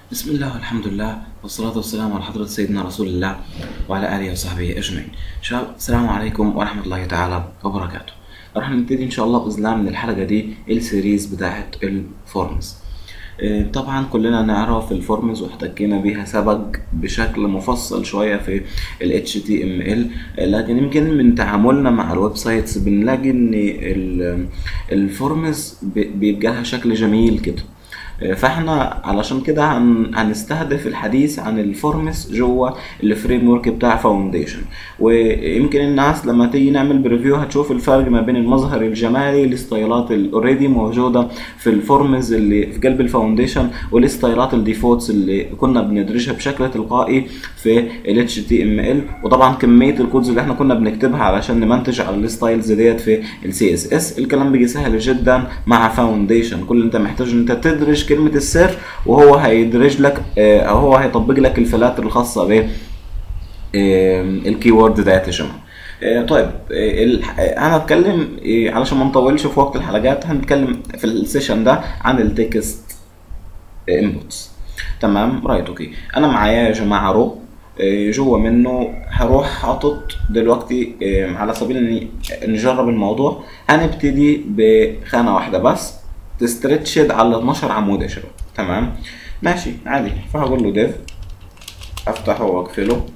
بسم الله والحمد لله والصلاة والسلام على حضرة سيدنا رسول الله وعلى آله وصحبه أجمعين. شباب السلام عليكم ورحمة الله تعالى وبركاته. راح نبتدي إن شاء الله بإذن الله من الحلقة دي السيريز بتاعت الفورمز. آه، طبعا كلنا نعرف الفورمز واحتكينا بيها سبق بشكل مفصل شوية في ال HTML آه، لكن يمكن من تعاملنا مع الويب سايتس بنلاقي ان ال- الفورمز ب- بيبقى لها شكل جميل كده آه، فاحنا علشان كده هن... هنستهدف الحديث عن الفورمز جوه الفريم ورك بتاع فاونديشن ويمكن الناس لما تيجي نعمل بريفيو هتشوف الفرق ما بين المظهر الجمالي الستايلات الاوريدي موجوده في الفورمز اللي في قلب الفاونديشن والستايلات الديفولتس اللي كنا بندرجها بشكل تلقائي في ال HTML وطبعا كميه الكودز اللي احنا كنا بنكتبها علشان نمنتج على الستايلز ديت في ال CSS الكلام بيجي سهل جدا مع فاونديشن كل اللي انت محتاج ان انت تدرج كلمه السر وهو هيدرج لك آه، او هو هيطبق لك الفلاتر الخاصه ب الكي وورد ديت يا جماعه آه، طيب آه، الح- آه، انا هتكلم آه، علشان ما نطولش في وقت الحلقات هنتكلم في السيشن ده عن التكست انبوتس تمام رايت اوكي انا معايا يا جماعه رو آه، جوه منه هروح حاطط دلوقتي آه، على سبيل اني نجرب الموضوع هنبتدي بخانه واحده بس تستريتشد على 12 عمود يا شباب تمام ماشي عادي فهقول له ديف افتحه واقفله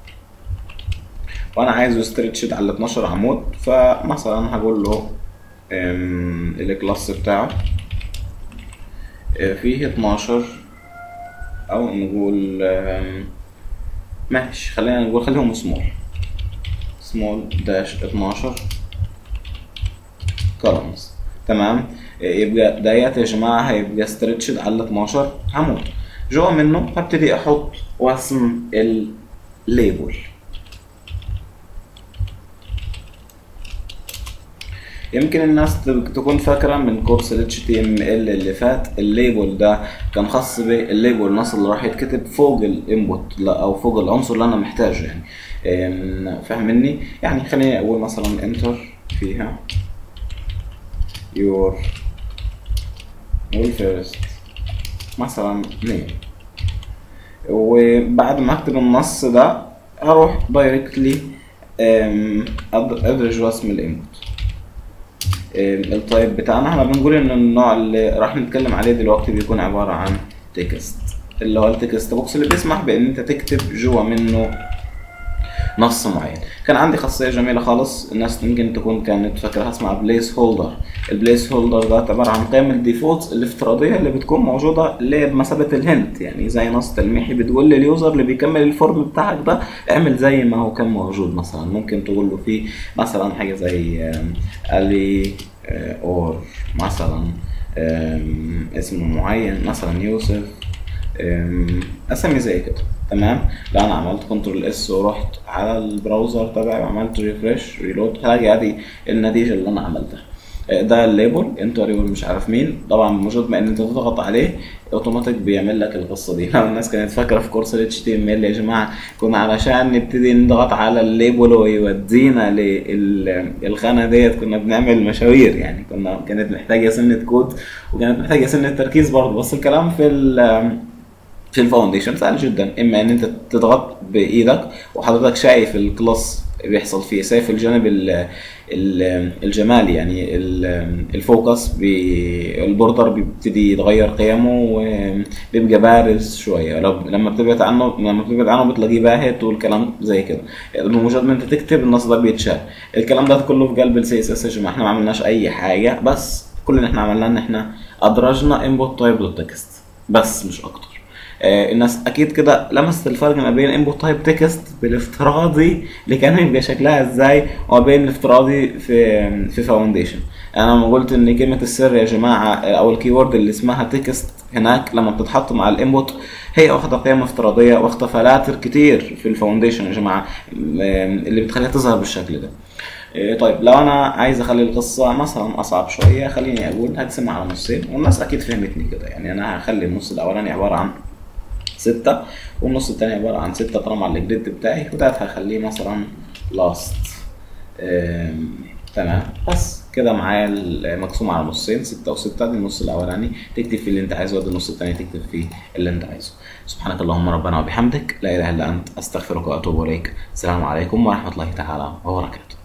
وانا عايزه ستريتشد على 12 عمود فمثلا هقول له أم، الكلاس بتاعه آه، فيه 12 او نقول أم، ماشي خلينا نقول خليهم سمول سمول داش 12 كولمز تمام آه، يبقى ديت يا جماعه هيبقى ستريتشد على 12 عمود جوا منه هبتدي احط واسم الليبل يمكن الناس تب- تكون فاكرة من كورس ال HTML اللي فات الليبل ده كان خاص بالليبل النص اللي راح يتكتب فوق الانبوت او فوق العنصر اللي انا محتاجه يعني أم، فاهمني يعني خليني اقول مثلا انتر فيها your والفيرست مثلا نيم وبعد ما اكتب النص ده هروح دايركتلي ادرج واسم الانبوت التايب بتاعنا احنا بنقول ان النوع اللي راح نتكلم عليه دلوقتي بيكون عبارة عن تكست اللي هو التكست بوكس اللي بيسمح بان انت تكتب جوا منه نص معين كان عندي خاصية جميلة خالص الناس يمكن تكون كانت فاكرها اسمها بليس هولدر البليس هولدر ده عبارة عن قيم الديفولت الافتراضية اللي بتكون موجودة اللي هي بمثابة الهنت يعني زي نص تلميحي بتقول لليوزر اللي بيكمل الفورم بتاعك ده اعمل زي ما هو كان موجود مثلا ممكن تقول له فيه مثلا حاجة زي آم، الي آه، اور مثلا آم، اسم معين مثلا يوسف أم، اسامي زي كده تمام لا انا عملت كنترول اس ورحت على البراوزر تبعي وعملت ريفرش ريلود هلاقي ادي النتيجه اللي انا عملتها أه، ده الليبل انتر يقول مش عارف مين طبعا بمجرد ما ان انت تضغط عليه اوتوماتيك بيعمل لك القصه دي لو الناس كانت فاكره في كورس ال HTML يا جماعه كنا علشان نبتدي نضغط على الليبل ويودينا للخانه ديت كنا بنعمل مشاوير يعني كنا كانت محتاجه سنه كود وكانت محتاجه سنه تركيز برضه بس الكلام في ال في الفاونديشن سهل جدا اما ان انت تضغط بايدك وحضرتك شايف الكلاس بيحصل فيه شايف الجانب ال ال الجمالي يعني ال- الفوكس بي- البوردر بيبتدي يتغير قيمه وبيبقى بارز شويه لو- لما بتبعد عنه لما بتبعد عنه بتلاقيه باهت والكلام زي كده بمجرد ما انت تكتب النص ده بيتشال الكلام ده كله في قلب السي اس اس يا جماعه احنا ما عملناش اي حاجه بس كل اللي احنا عملناه ان احنا ادرجنا انبوت تايب دوت تكست بس مش اكتر آه، الناس اكيد كده لمست الفرق ما بين انبوت تايب تكست بالافتراضي اللي كان يبقى شكلها ازاي وما بين الافتراضي في في فاونديشن انا لما قلت ان كلمه السر يا جماعه آه، او الكيورد اللي اسمها تكست هناك لما بتتحط مع الانبوت هي واخده قيم افتراضيه واخده فلاتر كتير في الفاونديشن يا جماعه آه، اللي بتخليها تظهر بالشكل ده إيه طيب لو انا عايز اخلي القصه مثلا اصعب شويه خليني اقول هقسمها على نصين والناس اكيد فهمتني كده يعني انا هخلي النص الاولاني عباره عن ستة والنص التاني عبارة عن ستة طالما على الجريد بتاعي وده هخليه مثلا لاست تمام بس كده معايا المقسوم على نصين ستة وستة دي النص الأولاني تكتب فيه اللي أنت عايزه وده النص التاني تكتب فيه اللي أنت عايزه سبحانك اللهم ربنا وبحمدك لا إله إلا أنت أستغفرك وأتوب إليك السلام عليكم ورحمة الله تعالى وبركاته